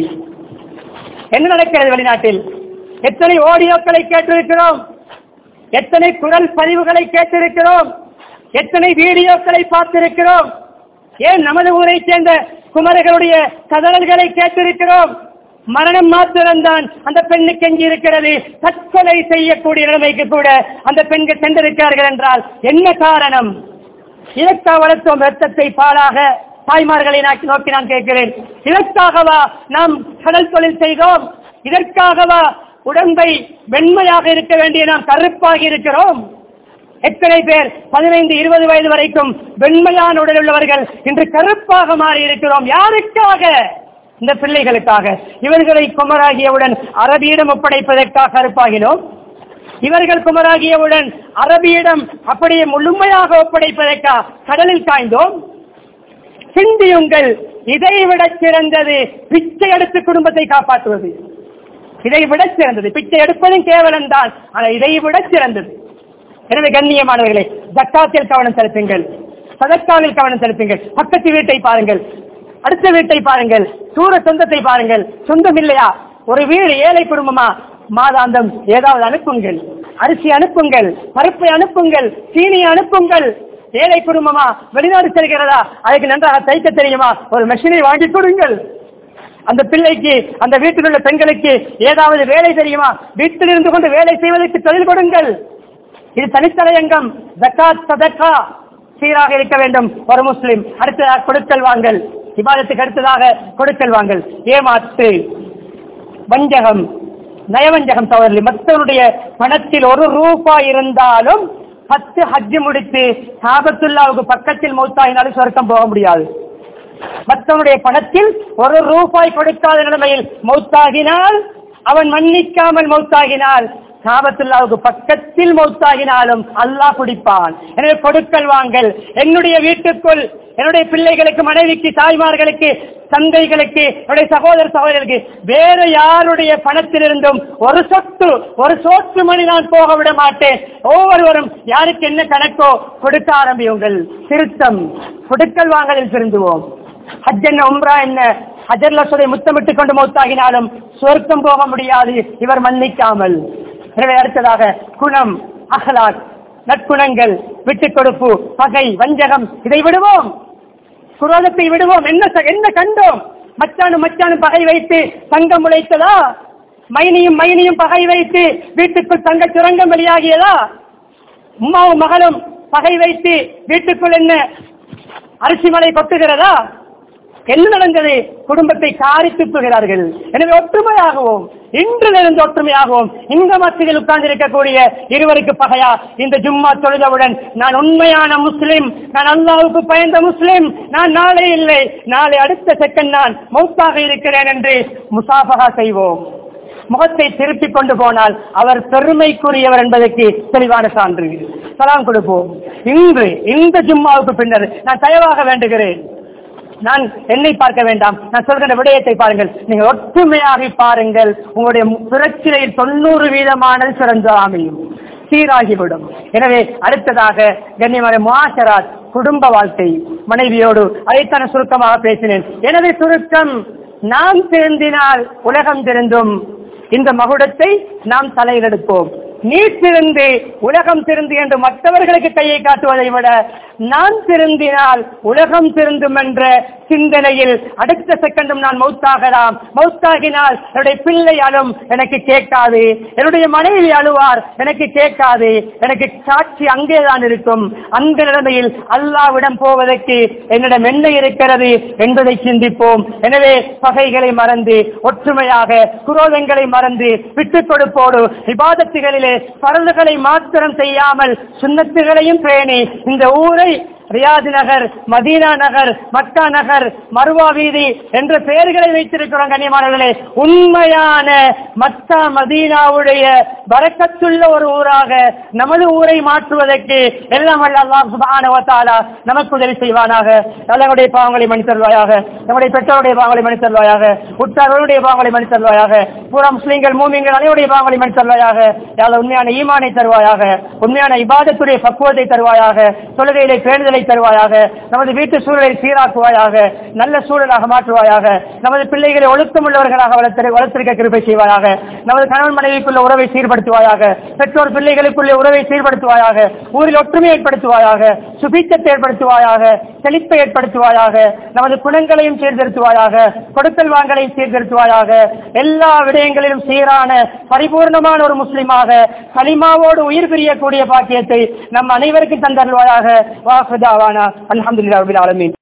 Speaker 1: என்ன நடக்கிறது வெளிநாட்டில் எத்தனை ஆடியோக்களை கேட்டிருக்கிறோம் எத்தனை குரல் பதிவுகளை கேட்டிருக்கிறோம் எத்தனை வீடியோக்களை பார்த்திருக்கிறோம் ஏன் நமது ஊரை சேர்ந்த குமரர்களுடைய கதறல்களை கேட்டிருக்கிறோம் மரணம் மாத்திரம்தான் அந்த பெண்ணுக்கு எஞ்சி இருக்கிறது தற்கொலை செய்யக்கூடிய நிலைமைக்கு கூட அந்த பெண்கள் சென்றிருக்கிறார்கள் என்றால் என்ன காரணம் இதற்காக வளர்த்தோம் ரத்தத்தை பாலாக தாய்மார்களை நான் நோக்கி நான் கேட்கிறேன் இதற்காகவா நாம் கடல் தொழில் செய்தோம் இதற்காகவா உடம்பை வெண்மையாக இருக்க வேண்டிய நாம் கருப்பாகி இருக்கிறோம் எத்தனை பேர் பதினைந்து இருபது வயது வரைக்கும் வெண்மையான உடல் உள்ளவர்கள் இன்று கருப்பாக மாறி இருக்கிறோம் யாருக்காக இந்த பிள்ளைகளுக்காக இவர்களை குமராகியவுடன் அரபியிடம் ஒப்படைப்பதற்காக அறுப்பாகினோம் இவர்கள் குமராகியவுடன் அரபியிடம் அப்படியே முழுமையாக ஒப்படைப்பதற்கா கடலில் காய்ந்தோம் சிந்தியுங்கள் இதை விட சிறந்தது பிச்சை எடுத்து குடும்பத்தை காப்பாற்றுவது இதை விட சிறந்தது பிச்சை எடுப்பதும் கேவலம் தான் ஆனால் இதை விட சிறந்தது எனவே கண்ணியமானவர்களே ஜக்காத்தில் கவனம் செலுத்துங்கள் சதக்காவில் கவனம் செலுத்துங்கள் பக்கத்து வீட்டை பாருங்கள் அடுத்த வீட்டை பாருங்கள் தூர சொந்தத்தை பாருங்கள் சொந்தம் இல்லையா ஒரு வீடு ஏழை குடும்பமா மாதாந்தம் ஏதாவது அனுப்புங்கள் அரிசி அனுப்புங்கள் பருப்பை அனுப்புங்கள் சீனியை அனுப்புங்கள் ஏழை குடும்பமா வெளிநாடு செல்கிறதா அதுக்கு நன்றாக தைக்க தெரியுமா ஒரு மெஷினை வாங்கி கொடுங்கள் அந்த பிள்ளைக்கு அந்த வீட்டில் உள்ள பெண்களுக்கு ஏதாவது வேலை தெரியுமா வீட்டில் இருந்து கொண்டு வேலை செய்வதற்கு தொழில் கொடுங்கள் இது தனித்தலையங்கம் ஜக்காத் சதக்கா சீராக இருக்க வேண்டும் ஒரு முஸ்லிம் அடுத்ததாக கொடுக்கல் வாங்கல் விவாதத்துக்கு அடுத்ததாக கொடுக்கல் வாங்கல் ஏமாத்து வஞ்சகம் நயவஞ்சகம் சகோதரி மற்றவருடைய பணத்தில் ஒரு ரூபாய் இருந்தாலும் பத்து ஹஜ்ஜு முடித்து சாபத்துல்லாவுக்கு பக்கத்தில் மௌத்தாயினாலும் சொர்க்கம் போக முடியாது மற்றவனுடைய பணத்தில் ஒரு ரூபாய் கொடுக்காத நிலைமையில் மௌத்தாகினால் அவன் மன்னிக்காமல் மௌத்தாகினால் சாபத்துல்லாவுக்கு பக்கத்தில் மௌத்தாகினாலும் அல்லாஹ் குடிப்பான் எனவே கொடுக்கல் வாங்கல் என்னுடைய வீட்டுக்குள் என்னுடைய பிள்ளைகளுக்கு மனைவிக்கு தாய்மார்களுக்கு தந்தைகளுக்கு என்னுடைய சகோதர சகோதரர்களுக்கு வேற யாருடைய பணத்திலிருந்தும் ஒரு சொத்து ஒரு சோற்று மணி நான் போக விட மாட்டேன் ஒவ்வொருவரும் யாருக்கு என்ன கணக்கோ கொடுக்க ஆரம்பியுங்கள் திருத்தம் கொடுக்கல் வாங்கலில் திருந்துவோம் ஹஜ் என்ன உம்ரா என்ன ஹஜர் லட்சத்தை முத்தமிட்டுக் கொண்டு மௌத்தாகினாலும் சொர்க்கம் போக முடியாது இவர் மன்னிக்காமல் எனவே அடுத்ததாக குணம் அகலாக் நற்குணங்கள் விட்டுக் கொடுப்பு பகை வஞ்சகம் இதை விடுவோம் குரோதத்தை விடுவோம் என்ன ச- என்ன கண்டோம் மச்சானும் மச்சானும் பகை வைத்து சங்கம் உழைத்ததா மைனியும் மைனியும் பகை வைத்து வீட்டுக்குள் தங்க சுரங்கம் வெளியாகியதா உம்மாவும் மகளும் பகை வைத்து வீட்டுக்குள் என்ன அரிசி மலை கொட்டுகிறதா என்ன நடந்தது குடும்பத்தை காரி துப்புகிறார்கள் எனவே ஒற்றுமையாகவும் இன்றிலிருந்து ஒற்றுமையாகவும் இந்த மத்தியில் உட்கார்ந்து இருக்கக்கூடிய இருவருக்கு பகையா இந்த ஜும்மா தொழுதவுடன் நான் உண்மையான முஸ்லிம் நான் அல்லாவுக்கு பயந்த முஸ்லிம் நான் நாளை இல்லை நாளை அடுத்த செகண்ட் நான் மௌத்தாக இருக்கிறேன் என்று முசாபகா செய்வோம் முகத்தை திருப்பிக் கொண்டு போனால் அவர் பெருமைக்குரியவர் என்பதற்கு தெளிவான சான்று சலாம் கொடுப்போம் இன்று இந்த ஜும்மாவுக்கு பின்னர் நான் தயவாக வேண்டுகிறேன் நான் என்னை பார்க்க வேண்டாம் நான் சொல்கிற விடயத்தை பாருங்கள் நீங்கள் ஒற்றுமையாக பாருங்கள் உங்களுடைய பிரச்சனையில் தொண்ணூறு வீதமானது சிறந்த அமையும் சீராகிவிடும் எனவே அடுத்ததாக கண்ணியமான முஆஷராத் குடும்ப வாழ்க்கை மனைவியோடு அதைத்தான சுருக்கமாக பேசினேன் எனவே சுருக்கம் நாம் திருந்தினால் உலகம் திருந்தும் இந்த மகுடத்தை நாம் தலையில் எடுப்போம் நீ திருந்து உலகம் திருந்து என்று மற்றவர்களுக்கு கையை காட்டுவதை விட நான் திருந்தினால் உலகம் திருந்தும் என்ற சிந்தனையில் அடுத்த செகண்டும் நான் மௌத்தாகலாம் மௌத்தாகினால் என்னுடைய பிள்ளை அழும் எனக்கு கேட்காது என்னுடைய மனைவி அழுவார் எனக்கு கேட்காது எனக்கு சாட்சி அங்கேதான் இருக்கும் அந்த நிலைமையில் அல்லாவிடம் போவதற்கு என்னிடம் என்ன இருக்கிறது என்பதை சிந்திப்போம் எனவே பகைகளை மறந்து ஒற்றுமையாக குரோதங்களை மறந்து விட்டுக் கொடுப்போடு விவாதத்துகளிலே பரல்களை மாத்திரம் செய்யாமல் சுண்ணத்துகளையும் பேணி இந்த ஊரை ரியாத் நகர் மதீனா நகர் மக்கா நகர் மருவா வீதி என்ற பெயர்களை வைத்திருக்கிறோம் கண்ணியமானவர்களே உண்மையான மக்கா மதீனாவுடைய வரக்கத்துள்ள ஒரு ஊராக நமது ஊரை மாற்றுவதற்கு எல்லாம் வல்ல அல்லாஹ் சுப்ஹானஹு வ தஆலா நமக்கு உதவி செய்வானாக நல்லவருடைய பாவங்களை மன்னித்தருவாயாக நம்முடைய பெற்றோருடைய பாவங்களை மன்னித்தருவாயாக உற்றார்களுடைய பாவங்களை மன்னித்தருவாயாக பூரா முஸ்லீம்கள் மூமியங்கள் அனைவருடைய பாவங்களை மன்னித்தருவாயாக யாழ் உண்மையான ஈமானை தருவாயாக உண்மையான இபாதத்துடைய பக்குவத்தை தருவாயாக தொழுகையிலே பேணுதலை தருவாயாக நமது வீட்டு சூழலை சீராக்குவாயாக நல்ல சூழலாக மாற்றுவாயாக நமது பிள்ளைகளை ஒழுக்கம் உள்ளவர்களாக வளர்த்து வளர்த்திருக்க கிருபை செய்வாயாக நமது கணவன் மனைவிக்குள்ள உறவை சீர்படுத்துவாயாக பெற்றோர் பிள்ளைகளுக்குள்ள உறவை சீர்படுத்துவாயாக ஊரில் ஒற்றுமை ஏற்படுத்துவாயாக சுபீச்சத்தை ஏற்படுத்துவாயாக செழிப்பை ஏற்படுத்துவாயாக நமது குணங்களையும் சீர்திருத்துவாயாக கொடுக்கல் வாங்கலையும் சீர்திருத்துவாயாக எல்லா விடயங்களிலும் சீரான பரிபூர்ணமான ஒரு முஸ்லிமாக கலிமாவோடு உயிர் பிரியக்கூடிய பாக்கியத்தை நம் அனைவருக்கும் தந்தருவாயாக வாசுதாவானா அல்ஹம்துலில்லாஹி ரபில் ஆலமீன்